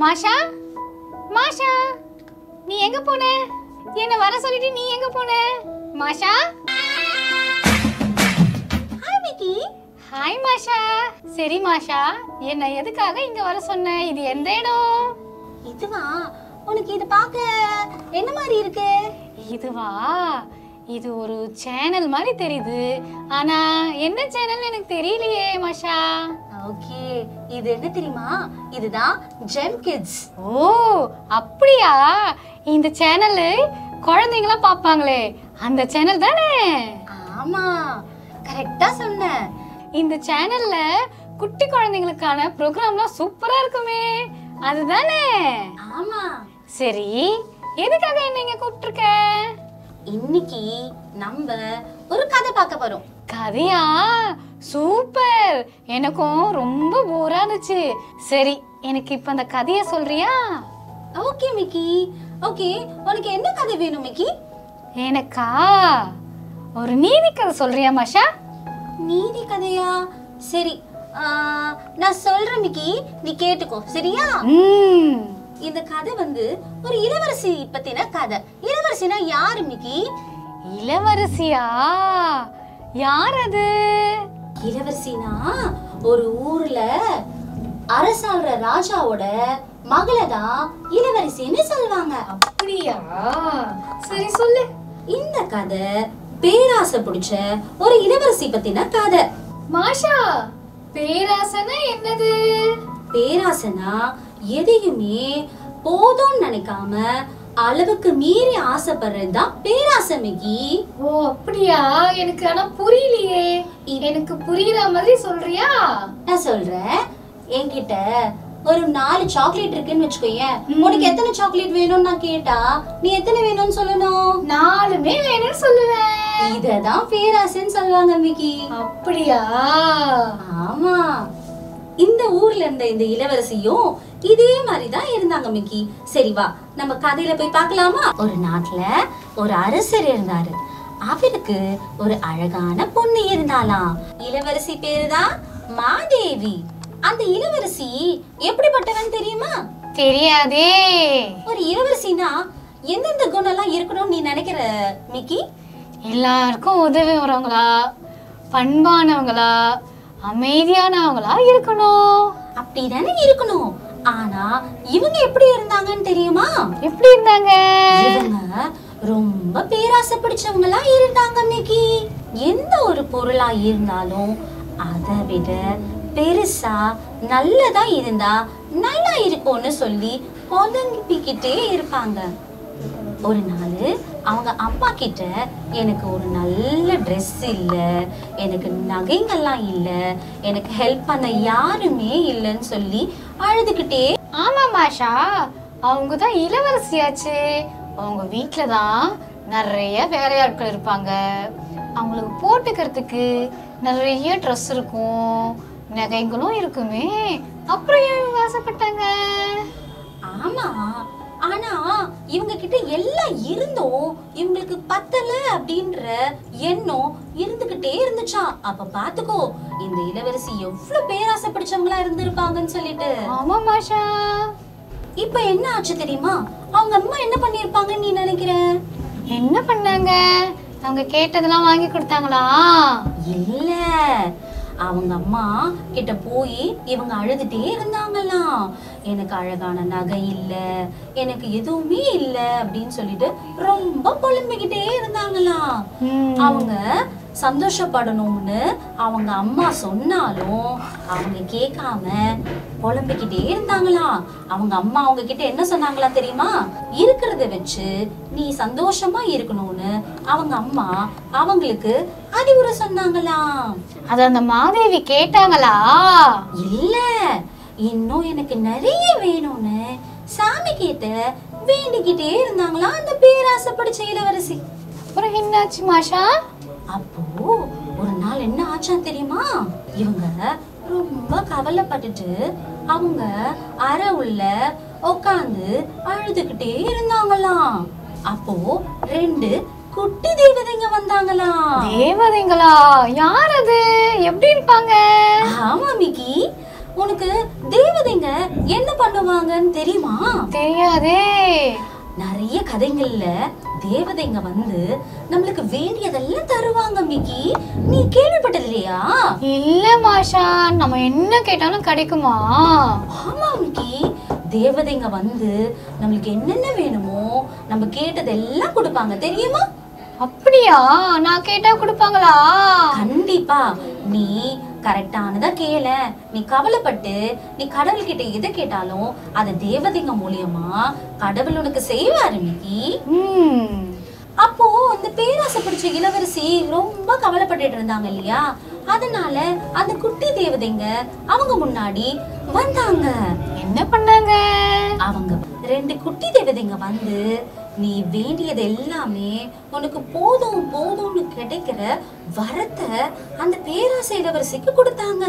மாஷா மாஷா நீ எங்க போன என்ன வர சொல்லிட்டு நீ எங்க போன Masha hi Mickey hi Masha சரி மாஷா என்ன எதுக்காக இங்க வர சொன்ன இது எந்த இடம் இதுவா உனக்கு இது பார்க்க என்ன மாதிரி இருக்கு இதுவா இது ஒரு சேனல் மாதிரி தெரியுது ஆனா என்ன சேனல் எனக்கு தெரியலையே மாஷா ஓகே இது என்ன தெரியுமா இதுதான் ஜெம் கிட்ஸ் ஓ அப்படியா இந்த சேனல் குழந்தைங்களாம் பார்ப்பாங்களே அந்த சேனல் தானே ஆமா கரெக்டா சொன்ன இந்த சேனல்ல குட்டி குழந்தைங்களுக்கான ப்ரோக்ராம்லாம் சூப்பரா இருக்குமே அதுதானே ஆமா சரி எதுக்காக என்ன இங்க கூப்பிட்டுருக்க இன்னைக்கு நம்ம ஒரு கதை பார்க்க போறோம் கதையா சூப்பர் எனக்கும் ரொம்ப போரா இருந்துச்சு சரி எனக்கு இப்ப அந்த கதையை சொல்றியா ஓகே மிக்கி ஓகே உனக்கு என்ன கதை வேணும் மிக்கி எனக்கா ஒரு நீதி கதை சொல்றியா மாஷா நீதி கதையா சரி ஆ, நான் சொல்றேன் மிக்கி நீ கேட்டுக்கோ சரியா ம் இந்த கதை வந்து ஒரு இளவரசி பத்தின கதை இளவரசினா யாரு மிக்கி இளவரசியா யார் அது இளவரசினா ஒரு ஊர்ல அரசாள்ற ராஜாவோட மகளை தான் இளவரசின்னு சொல்லுவாங்க அப்படியா சரி சொல்லு இந்த கதை பேராசை பிடிச்ச ஒரு இளவரசி பத்தின கதை மாஷா பேராசனா என்னது பேராசைனா எதையுமே போதும்னு நினைக்காம அளவுக்கு மீறி ஆசைப்படுறது தான் பேராசை மிக்கி ஓ அப்படியா எனக்கு ஆனா புரியலையே எனக்கு புரியுற மாதிரி சொல்றியா நான் சொல்றேன் என்கிட்ட ஒரு நாலு சாக்லேட் இருக்குன்னு வச்சுக்கோயேன் உனக்கு எத்தனை சாக்லேட் வேணும்னு நான் கேட்டா நீ எத்தனை வேணும்னு சொல்லணும் நாலுமே வேணும்னு சொல்லுவேன் இததான் பேராசைன்னு சொல்லுவாங்க மிக்கி அப்படியா ஆமா இந்த ஊர்ல இருந்த இந்த இளவரசியும் இதே மாதிரி தான் இருந்தாங்க மிக்கி சரி வா நம்ம கதையில போய் பார்க்கலாமா ஒரு நாட்டுல ஒரு அரசர் இருந்தாரு அவருக்கு ஒரு அழகான பொண்ணு இருந்தாளாம் இளவரசி பேரு தான் மாதேவி அந்த இளவரசி எப்படிப்பட்டவன் தெரியுமா தெரியாதே ஒரு இளவரசினா எந்தெந்த குணம் எல்லாம் இருக்கணும்னு நீ நினைக்கிற மிக்கி எல்லாருக்கும் உதவி வரவங்களா பண்பானவங்களா அமைதியானவங்களா இருக்கணும் அப்படிதானே இருக்கணும் ஆனா இவங்க எப்படி இருந்தாங்கன்னு தெரியுமா எப்படி இருந்தாங்க இவங்க ரொம்ப பேராசை பிடிச்சவங்களா இருந்தாங்க மிக்கி எந்த ஒரு பொருளா இருந்தாலும் அதை விட பெருசா நல்லதா இருந்தா நல்லா இருக்கும்னு சொல்லி புதங்கிக்கிட்டே இருப்பாங்க ஒரு நாள் அவங்க அம்மா கிட்ட எனக்கு ஒரு நல்ல ட்ரெஸ் இல்லை எனக்கு நகைங்கள்லாம் இல்லை எனக்கு ஹெல்ப் பண்ண யாருமே இல்லைன்னு சொல்லி அழுதுகிட்டே ஆமா மாஷா அவங்க தான் இளவரசியாச்சு அவங்க வீட்ல தான் நிறைய வேலையாட்கள் இருப்பாங்க அவங்களுக்கு போட்டுக்கிறதுக்கு நிறைய ட்ரெஸ் இருக்கும் நகைங்களும் இருக்குமே அப்புறம் ஏன் இவங்க ஆசைப்பட்டாங்க ஆமா ஆனா இவங்க கிட்ட எல்லாம் இருந்தும் இவங்களுக்கு பத்தல அப்படின்ற எண்ணம் இருந்துகிட்டே இருந்துச்சாம் அப்ப பாத்துக்கோ இந்த இளவரசி எவ்வளவு பேராசை பிடிச்சவங்களா இருந்திருப்பாங்கன்னு சொல்லிட்டு ஆமா மாஷா இப்ப என்ன ஆச்சு தெரியுமா அவங்க அம்மா என்ன பண்ணிருப்பாங்கன்னு நீ நினைக்கிற என்ன பண்ணாங்க அவங்க கேட்டதெல்லாம் வாங்கி கொடுத்தாங்களா இல்ல அவங்க அம்மா கிட்ட போய் இவங்க அழுதுட்டே இருந்தாங்களாம் எனக்கு அழகான நகை இல்ல எனக்கு எதுவுமே இல்ல அப்படின்னு சொல்லிட்டு ரொம்ப புலம்பிக்கிட்டே இருந்தாங்களாம் ம். அவங்க சந்தோஷப்படணும்னு அவங்க அம்மா சொன்னாலும் அவங்க கேட்காம புலம்பிக்கிட்டே இருந்தாங்களாம் அவங்க அம்மா அவங்க கிட்ட என்ன சொன்னாங்களா தெரியுமா இருக்கிறத வச்சு நீ சந்தோஷமா இருக்கணும்னு அவங்க அம்மா அவங்களுக்கு அறிவுரை சொன்னாங்களாம் அது அந்த மாதேவி கேட்டாங்களா இல்ல இன்னும் எனக்கு நிறைய வேணும்னு சாமி கிட்ட வேண்டிக்கிட்டே இருந்தாங்களாம் அந்த பேராசை பிடிச்ச இளவரசி அப்புறம் என்னாச்சு மாஷா அப்போ ஒரு நாள் என்ன ஆச்சா தெரியுமா இவங்க ரொம்ப கவலைப்பட்டுட்டு அவங்க அறை உள்ள உட்காந்து அழுதுகிட்டே இருந்தாங்களாம் அப்போ ரெண்டு குட்டி தேவதைங்க வந்தாங்களாம் தேவதைங்களா யார் அது எப்படி இருப்பாங்க ஆமா மிக்கி உனக்கு தேவதைங்க என்ன பண்ணுவாங்கன்னு தெரியுமா தெரியாதே நிறைய கதைகள்ல தேவதைங்க வந்து நம்மளுக்கு வேண்டியதெல்லாம் தருவாங்க மிக்கி நீ கேள்விப்பட்டது இல்லையா இல்ல மாஷா நம்ம என்ன கேட்டாலும் கிடைக்குமா ஆமா மிக்கி தேவதைங்க வந்து நம்மளுக்கு என்னென்ன வேணுமோ நம்ம கேட்டதெல்லாம் கொடுப்பாங்க தெரியுமா அப்படியா நான் கேட்டா கொடுப்பாங்களா கண்டிப்பா நீ கரெக்டானதா கேள நீ கவலைப்பட்டு நீ கடவுள்கிட்ட எதை கேட்டாலும் அதை தேவதைங்க மூலியமா கடவுள் உனக்கு செய்வாரு மிக்கி ம் அப்போ இந்த பேராசை பிடிச்ச இளவரசி ரொம்ப கவலைப்பட்டுட்டு இருந்தாங்க இல்லையா அதனால அந்த குட்டி தேவதைங்க அவங்க முன்னாடி வந்தாங்க என்ன பண்ணாங்க அவங்க ரெண்டு குட்டி தேவதைங்க வந்து நீ வேண்டியது எல்லாமே உனக்கு போதும் போதும்னு கிடைக்கிற வரத்தை அந்த பேராசை இளவரசிக்கு கொடுத்தாங்க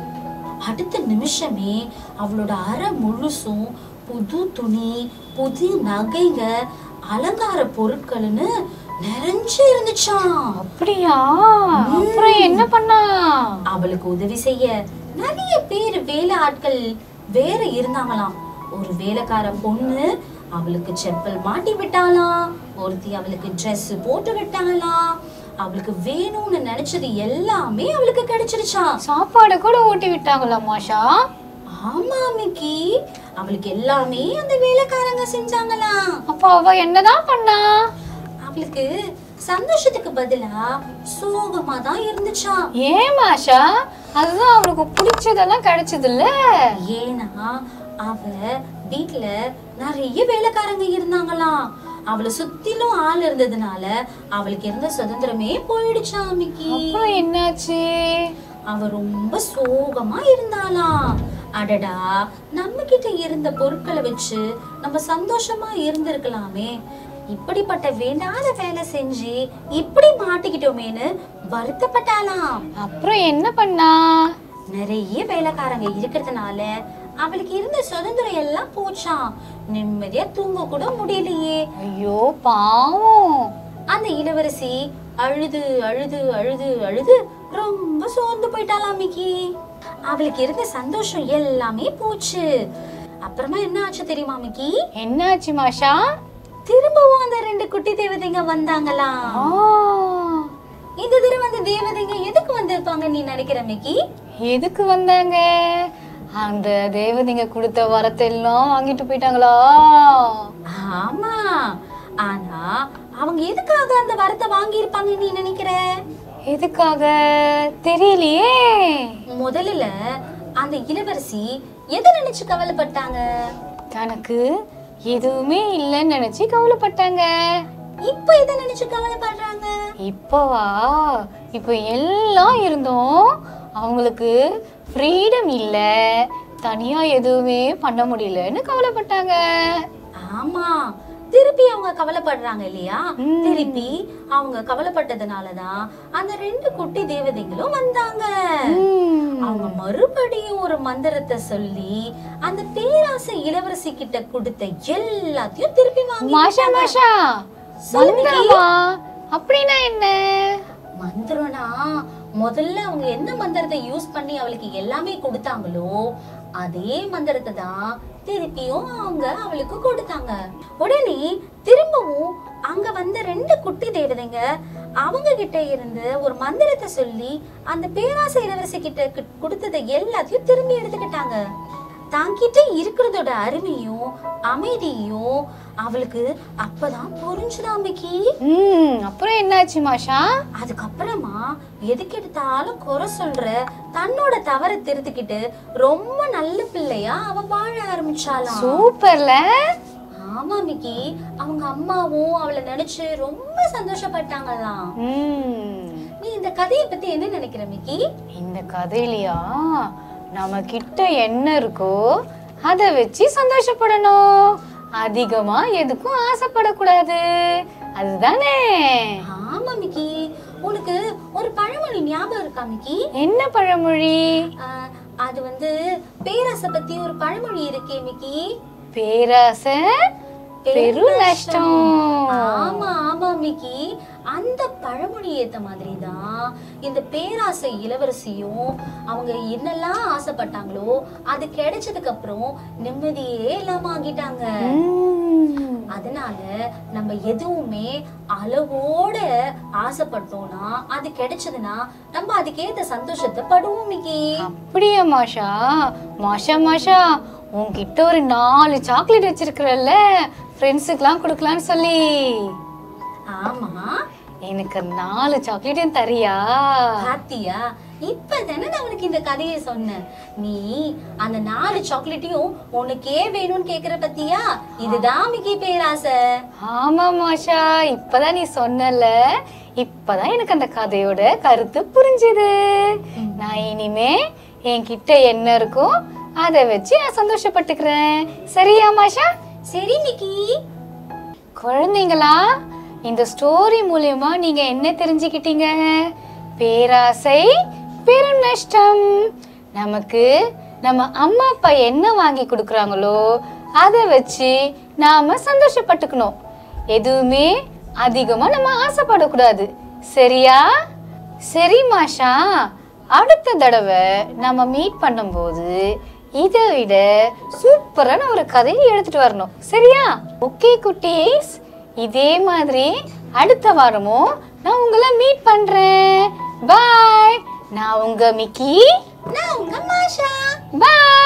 அடுத்த நிமிஷமே அவளோட அறை முழுசும் புது துணி புது நகைங்க அலங்கார பொருட்கள்னு நிறைஞ்சு இருந்துச்சாம் அப்படியா அப்புறம் என்ன பண்ணா அவளுக்கு உதவி செய்ய நிறைய பேர் வேலை ஆட்கள் வேற இருந்தாங்களாம் ஒரு வேலைக்கார பொண்ணு அவளுக்கு செப்பல் மாட்டி விட்டாளாம் ஒருத்தி அவளுக்கு Dress போட்டு விட்டாளாம் அவளுக்கு வேணும்னு நினைச்சது எல்லாமே அவளுக்கு கிடைச்சிருச்சாம் சாப்பாடு கூட ஊட்டி விட்டாங்களா மாஷா ஆமா மிக்கி அவளுக்கு எல்லாமே அந்த வேலைக்காரங்க செஞ்சாங்களாம் அப்ப அவ என்னதான் பண்ணா அவளுக்கு சந்தோஷத்துக்கு பதிலா சோகமா தான் இருந்துச்சாம் ஏன் மாஷா அதுதான் அவளுக்கு பிடிச்சதெல்லாம் கிடைச்சதுல்ல ஏன்னா அவ வீட்ல நிறைய வேலைக்காரங்க இருந்தாங்களாம் அவளை சுத்திலும் ஆள் இருந்ததுனால அவளுக்கு இருந்த சுதந்திரமே போயிடுச்சா மிக்கி அப்புறம் என்னாச்சு அவ ரொம்ப சோகமா இருந்தாளாம் அடடா நம்ம கிட்ட இருந்த பொருட்களை வச்சு நம்ம சந்தோஷமா இருந்திருக்கலாமே இப்படிப்பட்ட வேண்டாத வேலை செஞ்சு இப்படி மாட்டிக்கிட்டோமேன்னு வருத்தப்பட்டாளாம் அப்புறம் என்ன பண்ணா நிறைய வேலைக்காரங்க இருக்கிறதுனால அவளுக்கு இருந்த சுதந்திரம் எல்லாம் போச்சாம் நிம்மதியா தூங்க கூட முடியலையே ஐயோ பாவம் அந்த இளவரசி அழுது அழுது அழுது அழுது ரொம்ப சோர்ந்து போயிட்டாளாம் மிக்கி அவளுக்கு இருந்த சந்தோஷம் எல்லாமே போச்சு அப்புறமா என்ன ஆச்சு தெரியுமா மிக்கி என்னாச்சு மாஷா திரும்பவும் அந்த ரெண்டு குட்டி தேவதைங்க வந்தாங்களாம் ஆ, இந்த தடவை அந்த தேவதைங்க எதுக்கு வந்திருப்பாங்க நீ நினைக்கிற மிக்கி எதுக்கு வந்தாங்க அந்த தேவதைங்க கொடுத்த வரத்தெல்லாம் வாங்கிட்டு போயிட்டாங்களா ஆமா ஆனா அவங்க எதுக்காக அந்த வரத்தை வாங்கி இருப்பாங்க நீ நினைக்கிற எதுக்காக தெரியலையே முதல்ல அந்த இளவரசி எதை நினைச்சு கவலைப்பட்டாங்க தனக்கு எதுவுமே இல்லைன்னு நினைச்சு கவலைப்பட்டாங்க இப்ப எதை நினைச்சு கவலைப்படுறாங்க இப்போவா இப்போ எல்லாம் இருந்தோம் அவங்களுக்கு ஃப்ரீடம் இல்லை தனியா எதுவுமே பண்ண முடியலன்னு கவலைப்பட்டாங்க ஆமா திருப்பி அவங்க கவலைப்படுறாங்க இல்லையா ம். திருப்பி அவங்க கவலைப்பட்டதுனாலதான் அந்த ரெண்டு குட்டி தேவதைங்களும் வந்தாங்க ம். அவங்க மறுபடியும் ஒரு மந்திரத்தை சொல்லி அந்த பேராசை இளவரசி கிட்ட கொடுத்த எல்லாத்தையும் திருப்பி வாங்கி மாஷா மாஷா சொல்லு விக்கி. மந்திரமா அப்படின்னா என்ன மந்திரம்னா முதல்ல அவங்க எந்த மந்திரத்தை யூஸ் பண்ணி அவளுக்கு எல்லாமே கொடுத்தாங்களோ அதே மந்திரத்தை தான் திருப்பியும் அவங்க அவளுக்கு கொடுத்தாங்க உடனே திரும்பவும் அங்க வந்த ரெண்டு குட்டி தேவதைங்க அவங்க கிட்ட இருந்து ஒரு மந்திரத்தை சொல்லி அந்த பேராசை இளவரசி கிட்ட கு- கொடுத்ததை எல்லாத்தையும் திரும்பி எடுத்துக்கிட்டாங்க தாங்கிட்ட இருக்கிறதோட அருமையும் அமைதியும் அவளுக்கு அப்பதான் புரிஞ்சுதான் மிக்கி ம் அப்புறம் என்னாச்சு மாஷா அதுக்கப்புறமா எதுக்கு எடுத்தாலும் குறை சொல்ற தன்னோட தவறை திருத்திக்கிட்டு ரொம்ப நல்ல பிள்ளையா அவ வாழ ஆரம்பிச்சாளாம் சூப்பர்ல ஆமா மிக்கி அவங்க அம்மாவும் அவளை நினைச்சு ரொம்ப சந்தோஷப்பட்டாங்களாம் ம் நீ இந்த கதையை பத்தி என்ன நினைக்கிற மிக்கி இந்த கதையிலயா நம்ம கிட்ட என்ன இருக்கோ அதை வச்சு சந்தோஷப்படணும் அதிகமா எதுக்கும் ஆசைப்படக்கூடாது அதுதானே ஆமா மிக்கி உனக்கு ஒரு பழமொழி ஞாபகம் இருக்கா மிக்கி என்ன பழமொழி ஆஹ், அது வந்து பேராசை பத்தி ஒரு பழமொழி இருக்கே மிக்கி பேராசை பெரும் நஷ்டம் ஆமா ஆமா மிக்கி அந்த பழமொழி ஏத்த மாதிரி தான் இந்த பேராசை இளவரசியும் அவங்க என்னெல்லாம் ஆசைப்பட்டாங்களோ அது கிடைச்சதுக்கு அப்புறம் நிம்மதியே இல்லாம ஆகிட்டாங்க உம். அதனால நம்ம எதுவுமே அளவோட ஆசைப்பட்டோம்னா அது கிடைச்சதுன்னா நம்ம அதுக்கேத்த சந்தோஷத்தை படுவோம் மிக்கி அப்படியா மாஷா மாஷா மாஷா உன்கிட்ட ஒரு நாலு சாக்லேட் வச்சிருக்கிறல்ல ஃப்ரெண்ட்ஸுக்கெல்லாம் கொடுக்கலான்னு சொல்லி ஆமா எனக்கு நாலு சாக்லேட்டையும் தரியா பாத்தியா இப்பதானே நான் உனக்கு இந்த கதையை சொன்னேன் நீ அந்த நாலு சாக்லேட்டையும் உனக்கே வேணும்னு கேக்குற பத்தியா இதுதான் மிக்கி பேராசை ஆமா மாஷா இப்பதான் நீ சொன்னல இப்பதான் எனக்கு அந்த கதையோட கருத்து புரிஞ்சுது நான் இனிமே என்கிட்ட என்ன இருக்கோ அதை வச்சு நான் சந்தோஷப்பட்டுக்கிறேன் சரியா மாஷா சரி மிக்கி குழந்தைங்களா இந்த ஸ்டோரி மூலியமா நீங்க என்ன தெரிஞ்சுக்கிட்டீங்க பேராசை பெரும் நஷ்டம் நமக்கு நம்ம அம்மா அப்பா என்ன வாங்கி கொடுக்குறாங்களோ அதை வச்சு நாம சந்தோஷப்பட்டுக்கணும் எதுவுமே அதிகமா நம்ம ஆசைப்படக்கூடாது சரியா சரி மாஷா அடுத்த தடவை நம்ம மீட் பண்ணும்போது இதை விட சூப்பரான ஒரு கதையை எடுத்துட்டு வரணும் சரியா ஓகே குட்டீஸ் இதே மாதிரி அடுத்த வாரமும் நான் உங்களை மீட் பண்றேன் பாய் நான் உங்க மிக்கி நான் உங்க மாஷா பாய்